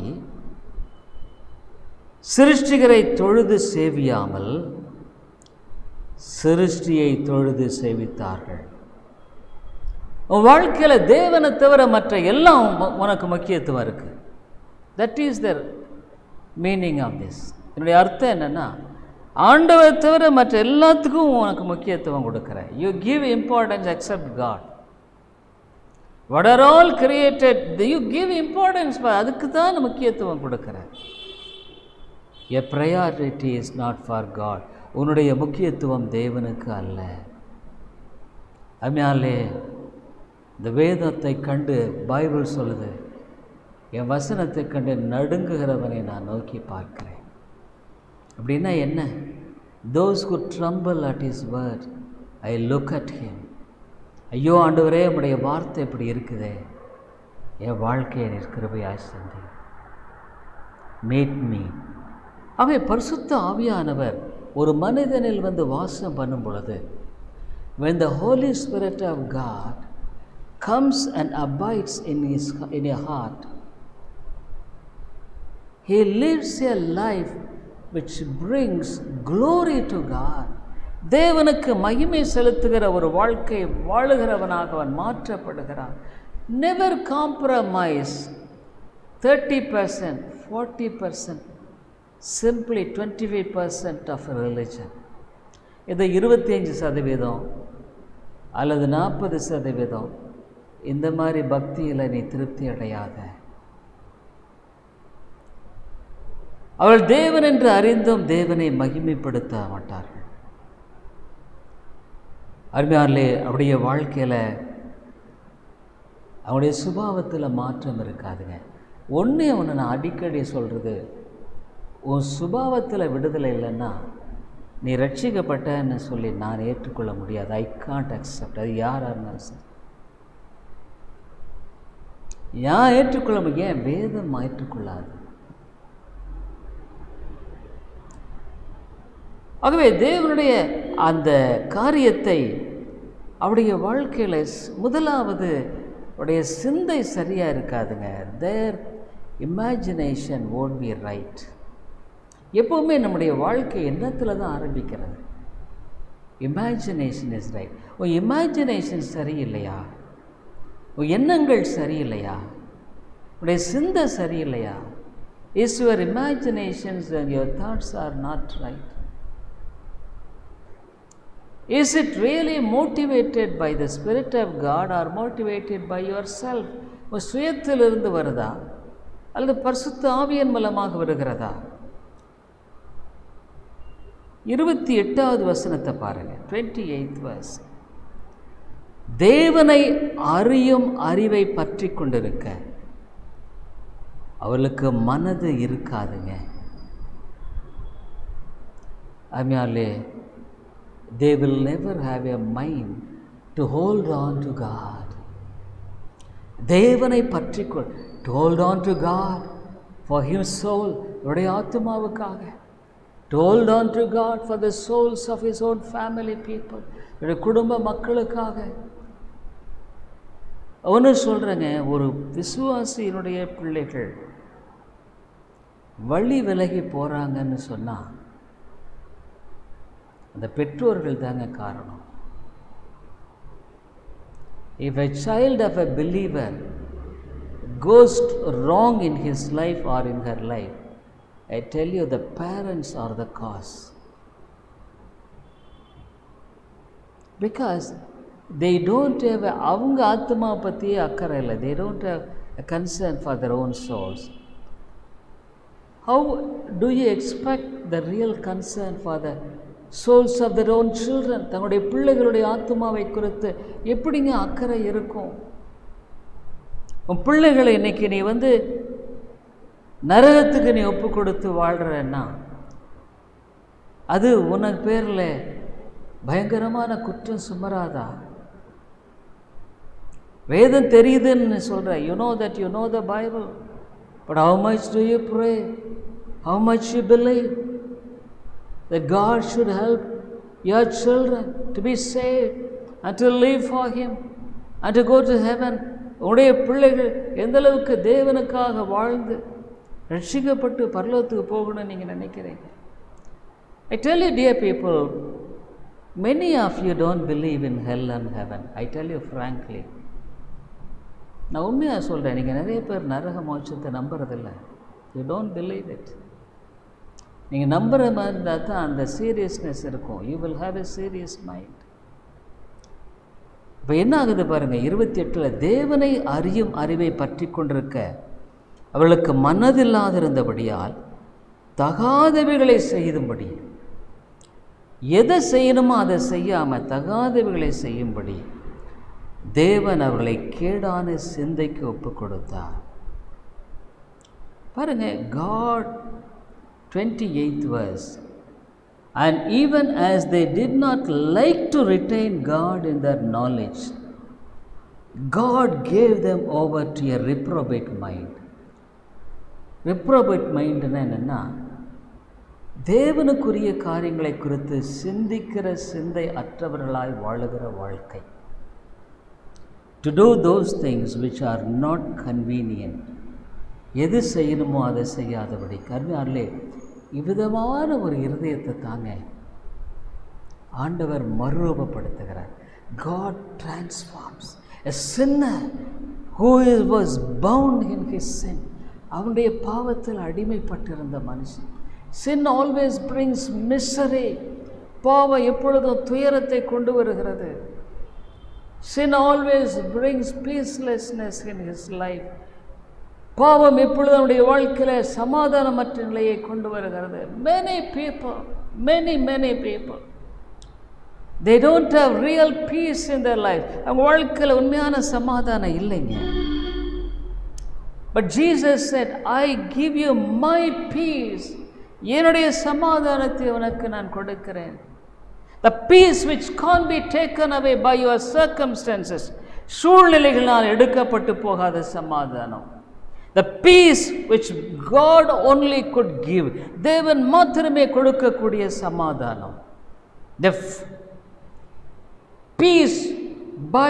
சிருஷ்டிகரை தொழுது சேவியாமல் சிருஷ்டியை தொழுது சேவித்தார்கள் உன் வாழ்க்கையில் தேவனை தவிர மற்ற எல்லாம் உ- உனக்கு முக்கியத்துவம் இருக்கு that is the meaning of this என்னுடைய அர்த்தம் என்னன்னா ஆண்டவரை தவிர மற்ற எல்லாத்துக்கும் உனக்கு முக்கியத்துவம் கொடுக்குற you give importance accept God what are all created you give importance அதுக்கு தான் முக்கியத்துவம் கொடுக்குற a priority is not for god உன்னுடைய முக்கியத்துவம் தேவனுக்கு அல்ல அம்மையாலே இந்த வேதத்தை கண்டு பைபிள் சொல்லுது என் வசனத்தை கண்டு நடுங்குகிறவனை நான் நோக்கி பார்க்கிறேன் அப்படின்னா என்ன those who tremble at his word i look at him ஐயோ ஆண்டவரே உம்முடைய வார்த்தை இப்படி இருக்குதே என் வாழ்க்கையை நீர் கிருபையாய் சந்தி மேட் மீ ஆகவே பரிசுத்த ஆவியானவர் ஒரு மனிதனில் வந்து வாசம் பண்ணும் பொழுது when the holy spirit of god comes and abides in his in your heart he lives a life which brings glory to god தேவனுக்கு மகிமை செலுத்துகிற ஒரு வாழ்க்கை வாழுகிறவனாக அவன் மாற்றப்படுகிறான் never compromise thirty percent forty percent simply twenty five percent of religion இது இருபத்தஞ்சி சதவீதம் அல்லது நாற்பது சதவீதம் இந்த மாதிரி பக்தியில் நீ திருப்தி அடையாத அவள் தேவன் என்று அறிந்தும் தேவனை மகிமைப்படுத்த மாட்டார்கள் அருமையாரிலே அவருடைய வாழ்க்கையில் அவனுடைய சுபாவத்தில் மாற்றம் இருக்காதுங்க ஒன்று அவனை நான் அடிக்கடி சொல்கிறது உன் சுபாவத்தில் விடுதலை இல்லைன்னா நீ ரட்சிக்கப்பட்டன்னு சொல்லி நான் ஏற்றுக்கொள்ள முடியாது ஐ காண்ட் அக்செப்ட் அது யாராக இருந்தாலும் சரி யான் ஏற்றுக்கொள்ள முடியும் ஏன் வேதம் ஏற்றுக்கொள்ளாது ஆகவே தேவனுடைய அந்த காரியத்தை அவருடைய வாழ்க்கையில் ஸ்- முதலாவது அவருடைய சிந்தை சரியாக இருக்காதுங்க தேர் இமேஜினேஷன் won't பி ரைட் எப்போவுமே நம்முடைய வாழ்க்கை எண்ணத்தில் தான் ஆரம்பிக்கிறது இமேஜினேஷன் இஸ் ரைட் உன் இமேஜினேஷன் சரியில்லையா உன் எண்ணங்கள் சரியில்லையா உன்னுடைய சிந்தை சரியில்லையா is your imaginations and your thoughts are not right Is it really motivated by the Spirit of God or motivated by yourself? உன் சுயத்திலிருந்து வருதா அல்லது பரிசுத்த ஆவியன் மூலமாக வருகிறதா இருபத்தி எட்டாவது வசனத்தை பாருங்க டுவெண்ட்டி எயித் வர்ஸ் தேவனை அறியும் அறிவை பற்றி கொண்டிருக்க அவளுக்கு மனது இருக்காதுங்க அம்யாலே they will never have a mind to hold on to God. தேவனை பற்றிக்கொள் to hold on to God for his soul உடைய ஆத்மாவுக்காக to hold on to God for the souls of his own family people உடைய குடும்ப மக்களுக்காக ஒன்று சொல்கிறேங்க ஒரு விசுவாசியினுடைய பிள்ளைகள் வழி விலகி போகிறாங்கன்னு சொன்னால் அந்த பெற்றோர்கள் தாங்க காரணம் if a child of a believer goes wrong in his life or in her life i tell you the parents are the cause because they don't have a- அவங்க ஆத்மா பற்றியே அக்கறை இல்லை they don't have a concern for their own souls how do you expect the real concern for the souls of their own children தங்களுடைய பிள்ளைகளுடைய ஆத்மாவை குறித்து எப்படிங்க அக்கறை இருக்கும் உன் பிள்ளைகளை இன்னைக்கு நீ வந்து நரகத்துக்கு நீ ஒப்பு கொடுத்து வாழ்கிறன்னா அது உனக்கு பேரில் பயங்கரமான குற்றம் சுமராதா வேதம் தெரியுதுன்னு சொல்கிற you know that you know the Bible but how much do you pray how much you believe that God should help your children to be saved and to live for Him and to go to heaven. உடைய பிள்ளைகள் எந்த அளவுக்கு தேவனுக்காக வாழ்ந்து ரட்சிக்கப்பட்டு பரலோகத்துக்கு போகணும்னு நீங்கள் நினைக்கிறீங்க I tell you, dear people, many of you don't believe in hell and heaven. I tell you frankly. நான் உண்மையாக சொல்கிறேன் நீங்கள் நிறைய பேர் நரக மோட்சத்தை நம்புறதில்ல யூ டோன்ட் பிலீவ் இட் நீங்கள் நம்புகிற மாதிரி இருந்தால் தான் அந்த சீரியஸ்னஸ் இருக்கும் you will have a serious mind இப்போ என்ன ஆகுது பாருங்கள் இருபத்தி எட்டில் தேவனை அறியும் அறிவை பற்றி கொண்டிருக்க அவர்களுக்கு மனதில்லாதிருந்தபடியால் தகாதவைகளை செய்யும்படி எதை செய்யணுமோ அதை செய்யாமல் தகாதவைகளை செய்யும்படி தேவன் அவர்களை கேடான சிந்தைக்கு ஒப்பு கொடுத்தார் பாருங்க God twenty eighth verse and even as they did not like to retain God in their knowledge God gave them over to a reprobate mind reprobate மைண்டுன்னா என்னென்னா தேவனுக்குரிய காரியங்களை குறித்து சிந்திக்கிற சிந்தை அற்றவர்களாய் வாழுகிற வாழ்க்கை to do those things which are not convenient எது செய்யணுமோ அதை செய்யாதபடி கர்மியாரிலே இவ்விதமான ஒரு இருதயத்தை தாங்க ஆண்டவர் மறுரூபப்படுத்துகிறார் God transforms a sinner who is was bound in his sin அவனுடைய பாவத்தில் அடிமைப்பட்டிருந்த மனுஷன் சின் ஆல்வேஸ் பிரிங்ஸ் மிஸ்ஸரே பாவம் எப்பொழுதும் துயரத்தை கொண்டு வருகிறது sin always brings peacelessness in his life பாவம் எப்பொழுதும் அவனுடைய வாழ்க்கையில் சமாதானமற்ற நிலையை கொண்டு வருகிறது many people many many people they don't have real peace in their life அவங்க வாழ்க்கையில் உண்மையான சமாதானம் இல்லைங்க but Jesus said I give you my peace என்னுடைய சமாதானத்தை உனக்கு நான் கொடுக்கிறேன் the peace which can be taken away by your circumstances சூழ்நிலைகளால் எடுக்கப்பட்டு போகாத சமாதானம் the peace which God only good give தேவன் மாத்திரமே கொடுக்கக்கூடிய சமாதானம் the peace by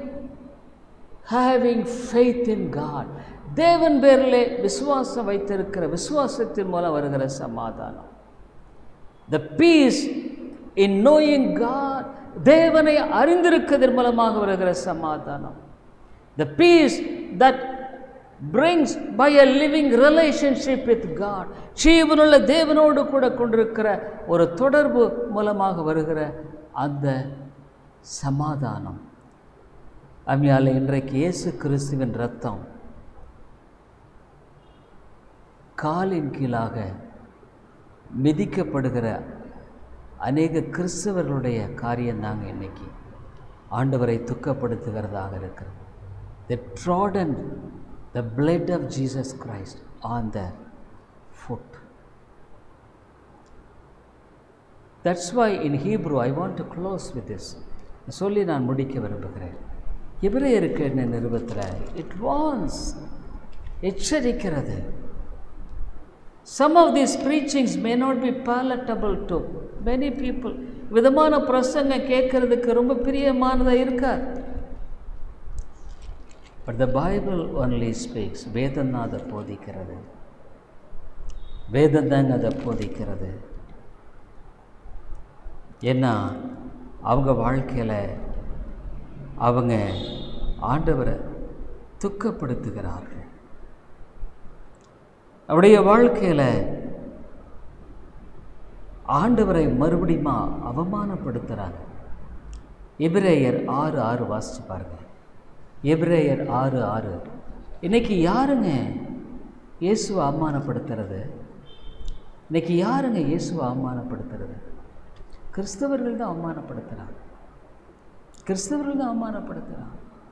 having faith in God தேவன் பேரிலே விசுவாசம் வைத்திருக்கிற விசுவாசத்தின் மூலம் வருகிற சமாதானம் the peace in knowing God தேவனை அறிந்திருக்கிறதன் மூலமாக வருகிற சமாதானம் the peace that brings by a living relationship with God ஜீவனுள்ள தேவனோடு கூட கொண்டிருக்கிற ஒரு தொடர்பு மூலமாக வருகிற அந்த சமாதானம் அம்மையால் இன்றைக்கு இயேசு கிறிஸ்துவின் ரத்தம் காலின் கீழாக மிதிக்கப்படுகிற அநேக கிறிஸ்தவர்களுடைய காரியம்தாங்க இன்னைக்கு ஆண்டவரை துக்கப்படுத்துகிறதாக இருக்கிறது the trodden the blood of Jesus Christ on the foot that's why in Hebrew I want to close with this சொல்லி நான் முடிக்க விரும்புகிறேன் எபிரேயருக்கு என்ன நிறுவத்தில் இட் வான்ஸ் எச்சரிக்கிறது some of these preachings may not be palatable to many people விதமான பிரசங்க கேட்கறதுக்கு ரொம்ப பிரியமானதாக இருக்காது but the Bible only speaks வேதம் தான் அதை போதிக்கிறது வேதம் தாங்க அதை போதிக்கிறது ஏன்னா அவங்க வாழ்க்கையில் அவங்க ஆண்டவரை துக்கப்படுத்துகிறார்கள் அவருடைய வாழ்க்கையில் ஆண்டவரை மறுபடியும் அவமானப்படுத்துகிறாங்க எபிரேயர் ஆறு ஆறு வாசிச்சு பாருங்க எபிரேயர் ஆறு ஆறு இன்னைக்கு யாருங்க இயேசுவை அவமானப்படுத்துறது இன்னைக்கு யாருங்க இயேசுவை அவமானப்படுத்துறது கிறிஸ்தவர்கள் தான் அவமானப்படுத்துகிறாங்க கிறிஸ்தவர்கள் தான் அவமானப்படுத்துகிறாங்க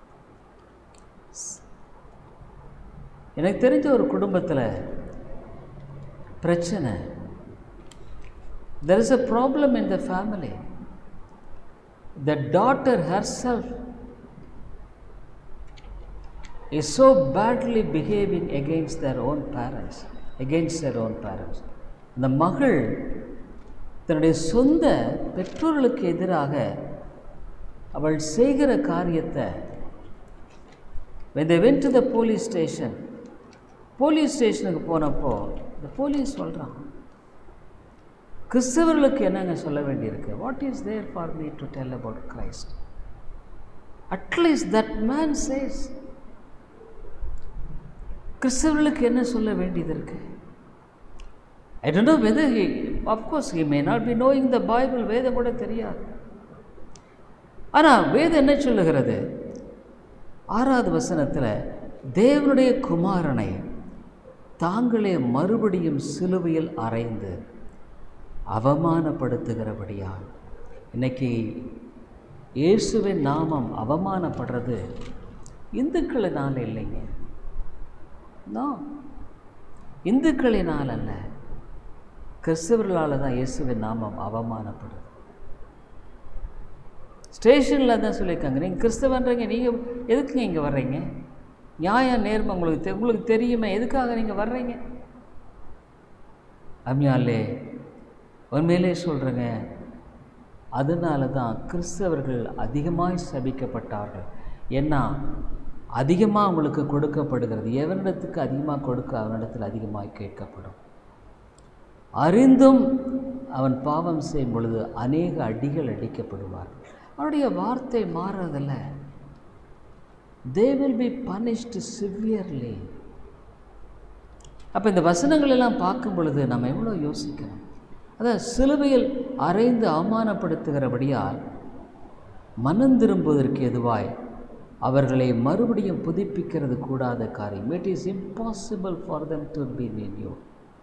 எனக்கு தெரிஞ்ச ஒரு குடும்பத்தில் பிரச்சனை there is a problem in the family the daughter herself is so badly behaving against their own parents, against their own parents. இந்த மகள் தன்னுடைய சொந்த பெற்றோர்களுக்கு எதிராக அவள் செய்கிற காரியத்தை when they went to the police station police ஸ்டேஷனுக்கு போனப்போ இந்த போலீஸ் சொல்கிறான் கிறிஸ்தவர்களுக்கு என்னங்க சொல்ல வேண்டியிருக்கு what is there for me to tell about Christ at least that man says கிறிஸ்தவர்களுக்கு என்ன சொல்ல வேண்டியது இருக்கு I don't know whether he of course he may not be knowing the Bible வேதம் கூட தெரியாது ஆனால் வேதம் என்ன சொல்லுகிறது ஆறாவது வசனத்தில் தேவனுடைய குமாரனை தாங்களே மறுபடியும் சிலுவையில் அறைந்து அவமானப்படுத்துகிறபடியால் இன்னைக்கு இயேசுவின் நாமம் அவமானப்படுறது இந்துக்களினால் இல்லைங்க நோ இந்துக்களினால் அல்ல கிறிஸ்தவர்களால் தான் இயேசுவின் நாமம் அவமானப்படுது ஸ்டேஷனில் தான் சொல்லியிருக்காங்க நீங்கள் கிறிஸ்தவன்றீங்க நீங்கள் எதுக்குங்க இங்கே வர்றீங்க நியாயம் நேர்மை உங்களுக்கு தெ உங்களுக்கு தெரியுமே எதுக்காக நீங்கள் வர்றீங்க அம்யாலே உண்மையிலே சொல்கிறேங்க அதனால தான் கிறிஸ்தவர்கள் அதிகமாய் சபிக்கப்பட்டார்கள் ஏன்னா அதிகமாக அவங்களுக்கு கொடுக்கப்படுகிறது எவனிடத்துக்கு அதிகமாக கொடுக்க அவனிடத்தில் அதிகமாக கேட்கப்படும் அறிந்தும் அவன் பாவம் செய்யும் பொழுது அநேக அடிகள் அடிக்கப்படுவார்கள் அவனுடைய வார்த்தை மாறுறதில்ல they will be punished severely அப்போ இந்த வசனங்கள் எல்லாம் பார்க்கும் பொழுது நம்ம எவ்வளோ யோசிக்கணும் அதான் சிலுவையில் அரைந்து அவமானப்படுத்துகிறபடியால் மனம் திரும்புவதற்கு எதுவாய் அவர்களை மறுபடியும் புதுப்பிக்கிறது கூடாத காரியம் it is impossible for them to be in you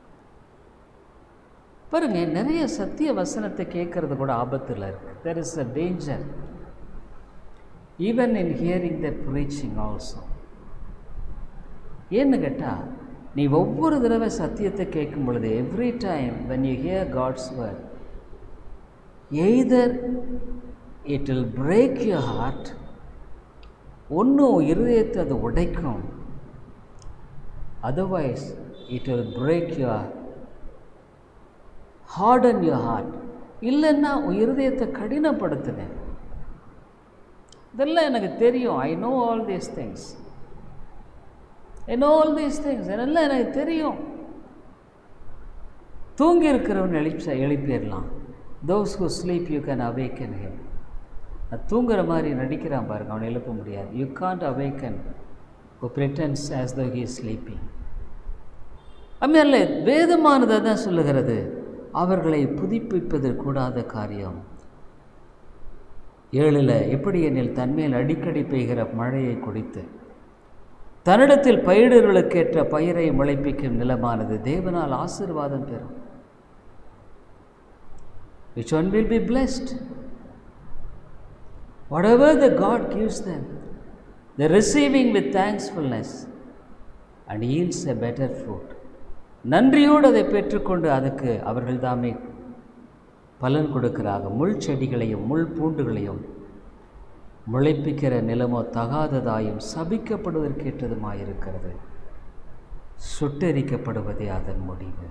பாருங்க நிறைய சத்திய வசனத்தை கேட்கறது கூட ஆபத்தில் இருக்கு there is a danger even in hearing the preaching also ஏன்னு கேட்டால் நீ ஒவ்வொரு தடவை சத்தியத்தை கேட்கும் பொழுது every time when you hear God's word either it will break your heart ஒன்றும் இருதயத்தை அது உடைக்கும் otherwise it will break your harden your heart இல்லைன்னா உன் இருதயத்தை கடினப்படுத்துனேன் இதெல்லாம் எனக்கு தெரியும் I know all these things I know all these things இதெல்லாம் எனக்கு தெரியும் தூங்கி இருக்கிறவன் எழுப்பி எழுப்பிடலாம் those who sleep you can awaken him தூங்குற மாதிரி நடிக்கிறான் பாருங்க அவனை எழுப்ப முடியாது you can't awaken who pretends as the he sleeping அல்ல வேதமானதை தான் சொல்லுகிறது அவர்களை புதுப்பிப்பது கூடாத காரியம் ஏழில் எப்படி எனில் தன்மேல் அடிக்கடி பெய்கிற மழையை குடித்து தன்னிடத்தில் பயிர்களுக்கேற்ற பயிரை முளைப்பிக்கும் நிலமானது தேவனால் ஆசீர்வாதம் பெறும் which one will be blessed whatever the God gives them, they're receiving with thankfulness and yields a better fruit. நன்றியோடு அதை பெற்றுக்கொண்டு அதுக்கு அவர்கள் தாமே பலன் கொடுக்கிறார்கள் முள் செடிகளையும் முள் பூண்டுகளையும் முளைப்பிக்கிற நிலமோ தகாததாயும் சபிக்கப்படுவதற்கேற்றதுமாயிருக்கிறது சுட்டெரிக்கப்படுவதே அதன் முடிவு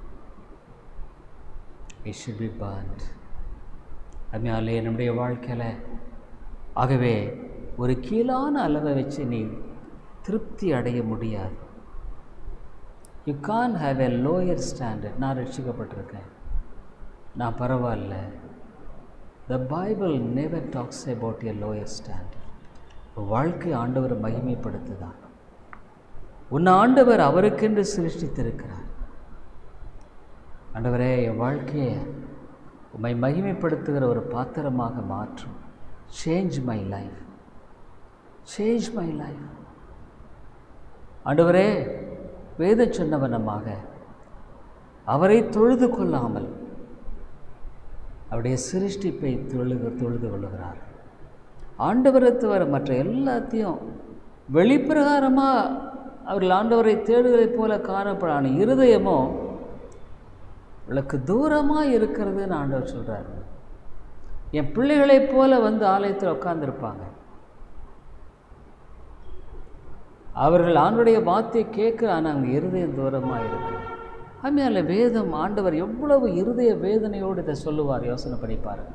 இட் ஷுட் பி பர்ன்ட் அதனாலே நம்முடைய வாழ்க்கையில் ஆகவே ஒரு கீழான அளவை வச்சு நீ திருப்தி அடைய முடியாது you can have a lower standard நான் ரட்சிக்கப்பட்டிருக்கேன் நான் பரவாயில்ல the Bible never talks about a lower standard வாழ்க்கை ஆண்டவர் மகிமைப்படுத்துதான் உன் ஆண்டவர் அவருக்கென்று சிருஷ்டித்திருக்கிறார் ஆண்டவரே என் வாழ்க்கையை உம்மை மகிமைப்படுத்துகிற ஒரு பாத்திரமாக மாற்றும் change my life change my life ஆண்டவரே வேத சொன்னவனமாக அவரை தொழுது கொள்ளாமல் அவருடைய சிருஷ்டிப்பை தொழுது தொழுது கொள்ளுகிறார் ஆண்டவரை தவிர மற்ற எல்லாத்தையும் வெளிப்பிரகாரமாக அவர்கள் ஆண்டவரை தேடுவதைப் போல காணப்படான இருதயமோ அவளுக்கு தூரமாக இருக்கிறதுன்னு ஆண்டவர் சொல்கிறார் என் பிள்ளைகளைப் போல வந்து ஆலயத்தில் உட்காந்துருப்பாங்க அவர்கள் ஆண்டுடைய வார்த்தையை கேட்க ஆனால் அவங்க இருதயம் தூரமாக இருக்கு ஆமையால வேதம் ஆண்டவர் எவ்வளவு இருதய வேதனையோடு இதை சொல்லுவார் யோசனை பண்ணி பாருங்க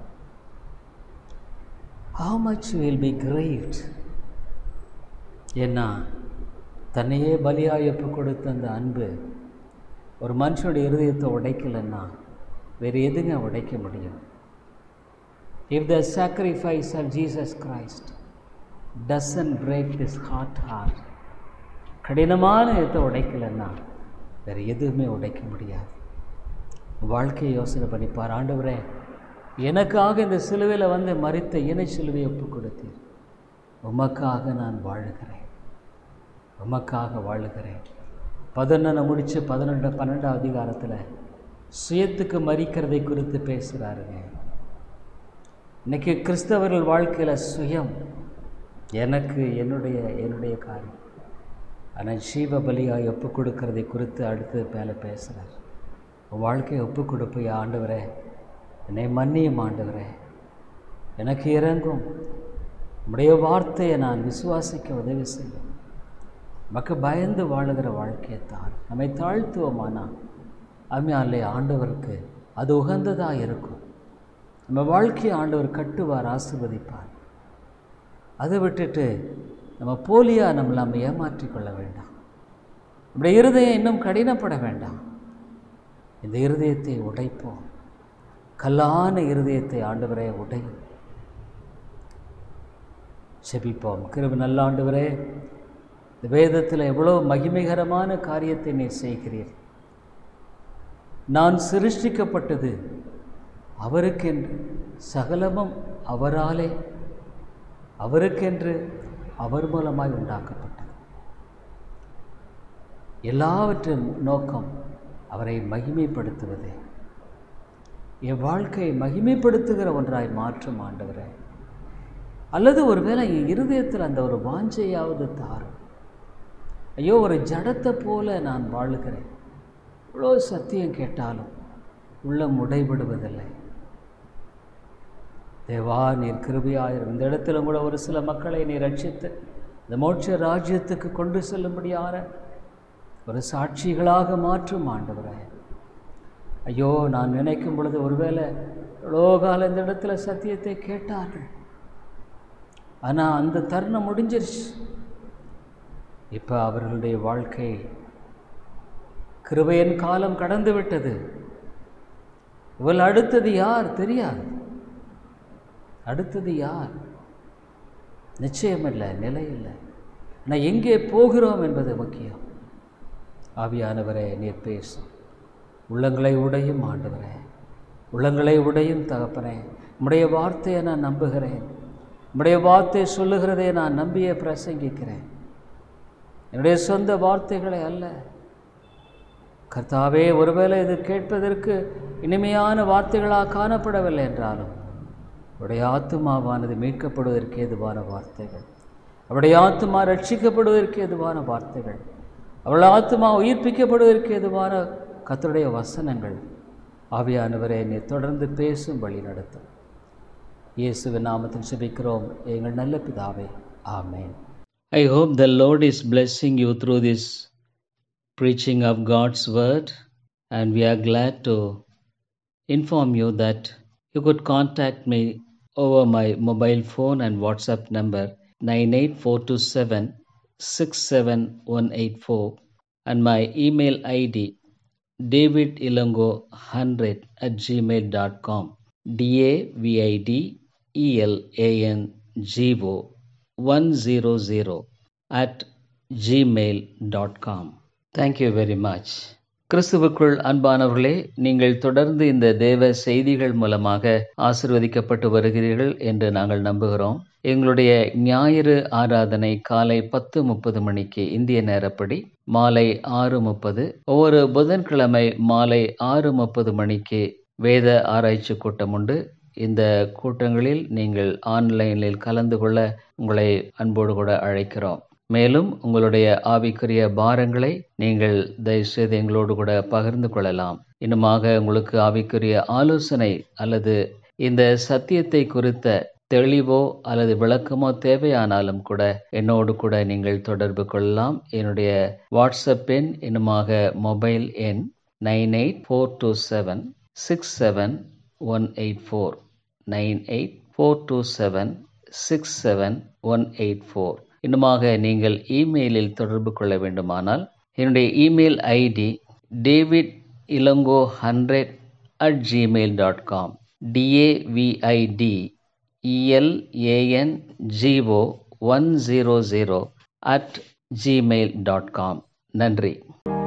how much will be grieved ஏன்னா தன்னையே பலியாய் ஒப்பு கொடுத்த அந்த அன்பு ஒரு மனுஷனுடைய இருதயத்தை உடைக்கலைன்னா வேறு எதுங்க உடைக்க முடியும் if the sacrifice of Jesus Christ doesn't break this heart heart கடினமான இதை உடைக்கலைன்னா வேறு எதுவுமே உடைக்க முடியாது வாழ்க்கையை யோசனை பண்ணிப்பார் ஆண்டவரே எனக்காக இந்த சிலுவையில் வந்து மறித்த இணை சிலுவையை ஒப்பு கொடுத்தீர் உமக்காக நான் வாழுகிறேன் உமக்காக வாழுகிறேன் பதினொன்று முடித்து பதினொன்று பன்னெண்டாம் அதிகாரத்தில் சுயத்துக்கு மறிக்கிறதை குறித்து பேசுகிறாருங்க இன்னைக்கு கிறிஸ்தவர்கள் வாழ்க்கையில் சுயம் எனக்கு என்னுடைய என்னுடைய காரியம் ஆனால் ஜீவ பலியாய் ஒப்பு கொடுக்கறதை குறித்து அடுத்து மேலே பேசுகிறார் உன் வாழ்க்கையை ஒப்பு கொடுப்பு ஆண்டவரே என்னை மன்னியும் ஆண்டவரே எனக்கு இறங்கும் உடைய வார்த்தையை நான் விசுவாசிக்க உதவி செய்யும் நமக்கு பயந்து வாழுகிற வாழ்க்கையை தான் நம்மை தாழ்த்துவோமானா அம்மையாலே ஆண்டவருக்கு அது உகந்ததாக இருக்கும் நம்ம வாழ்க்கையை ஆண்டவர் கட்டுவார் ஆசிர்வதிப்பார் அதை விட்டுட்டு நம்ம போலியாக நம்மளை நம்ம ஏமாற்றிக் கொள்ள வேண்டாம் நம்முடைய இருதயம் இன்னும் கடினப்பட வேண்டாம் இந்த இருதயத்தை உடைப்போம் கல்லான இருதயத்தை ஆண்டவரே உடையும் செபிப்போம் கிருப நல்ல ஆண்டவரே இந்த வேதத்தில் எவ்வளோ மகிமைகரமான காரியத்தை நீ செய்கிறீர் நான் சிருஷ்டிக்கப்பட்டது அவருக்கென்று சகலமும் அவராலே அவருக்கென்று அவர் மூலமாய் உண்டாக்கப்பட்டது எல்லாவற்றின் நோக்கம் அவரை மகிமைப்படுத்துவதே என் வாழ்க்கையை மகிமைப்படுத்துகிற ஒன்றாய் மாற்றும் ஆண்டவரே அல்லது ஒருவேளை என் இருதயத்தில் அந்த ஒரு வாஞ்சையாவது தாரும் ஐயோ ஒரு ஜடத்தை போல நான் வாழுகிறேன் இவ்வளோ சத்தியம் கேட்டாலும் உள்ளம் உடைபடுவதில்லை தேவா நீர் கிருபியாயிரும் இந்த இடத்துல கூட ஒரு சில மக்களை நீ ரட்சித்து இந்த மோட்ச ராஜ்யத்துக்கு கொண்டு செல்லும்படியான ஒரு சாட்சிகளாக மாற்றும் ஆண்டவரே ஐயோ நான் நினைக்கும் பொழுது ஒருவேளை எவ்வளோ காலம் இந்த இடத்துல சத்தியத்தை கேட்டார்கள் ஆனால் அந்த தருணம் முடிஞ்சிருச்சு இப்போ அவர்களுடைய வாழ்க்கை கிருபையின் காலம் கடந்து விட்டது இவள் அடுத்தது யார் தெரியாது அடுத்தது யார் நிச்சயமில்லை நிலை இல்லை ஆனால் எங்கே போகிறோம் என்பது முக்கியம் ஆவியானவரே நீர் பேசும் உள்ளங்களை உடையும் ஆண்டவரே உள்ளங்களை உடையும் தகப்பனே உம்முடைய வார்த்தையை நான் நம்புகிறேன் உம்முடைய வார்த்தை சொல்லுகிறதை நான் நம்பியே பிரசங்கிக்கிறேன் என்னுடைய சொந்த வார்த்தைகளை அல்ல கர்த்தாவே ஒருவேளை இது கேட்பதற்கு இனிமையான வார்த்தைகளாக காணப்படவில்லை என்றாலும் அவருடைய ஆத்மாவானது மீட்கப்படுவதற்கு ஏதுவான வார்த்தைகள் அவருடைய ஆத்மா ரட்சிக்கப்படுவதற்கு ஏதுவான வார்த்தைகள் அவள் ஆத்மா உயிர்ப்பிக்கப்படுவதற்கு ஏதுவான கத்தருடைய வசனங்கள் ஆவியானவரை நீ தொடர்ந்து பேசும் வழி நடத்தும் இயேசுவின் நாமத்தில் செபிக்கிறோம் எங்கள் நல்ல பிதாவே amen I hope the Lord is blessing you through this preaching of God's word, and we are glad to inform you that you could contact me over my mobile phone and WhatsApp number 98427 67184 and my email ID davidilongo100 at gmail.com d-a-v-i-d-e-l-a-n-g-o 100 at gmail.com thank you very much கிறிஸ்துவுக்குள் அன்பானவர்களே நீங்கள் தொடர்ந்து இந்த தேவ செய்திகள் மூலமாக ஆசிர்வதிக்கப்பட்டு வருகிறீர்கள் என்று நாங்கள் நம்புகிறோம் எங்களுடைய ஞாயிறு ஆராதனை காலை பத்து முப்பது மணிக்கு இந்திய நேரப்படி மாலை ஆறு முப்பது ஒவ்வொரு புதன்கிழமை மாலை ஆறு முப்பது மணிக்கு வேத ஆராய்ச்சி கூட்டம் உண்டு இந்த கூட்டங்களில் நீங்கள் ஆன்லைனில் கலந்து கொள்ள உங்களை அன்போடு கூட அழைக்கிறோம் மேலும் உங்களுடைய ஆவிக்குரிய பாரங்களை நீங்கள் தயவுசெய்து எங்களோடு கூட பகிர்ந்து கொள்ளலாம் இன்னுமாக உங்களுக்கு ஆவிக்குரிய ஆலோசனை அல்லது இந்த சத்தியத்தை குறித்த தெளிவோ அல்லது விளக்கமோ தேவையானாலும் கூட என்னோடு கூட நீங்கள் தொடர்பு கொள்ளலாம் என்னுடைய வாட்ஸ்அப் எண் இன்னுமாக மொபைல் எண் nine eight four two seven six seven one eight four nine eight four two seven six seven one eight four இன்னுமாக நீங்கள் இமெயிலில் தொடர்பு கொள்ள வேண்டுமானால் என்னுடைய email ID David Elango hundred at Gmail dot com D A V I D E L A N G O one zero zero at Gmail dot com நன்றி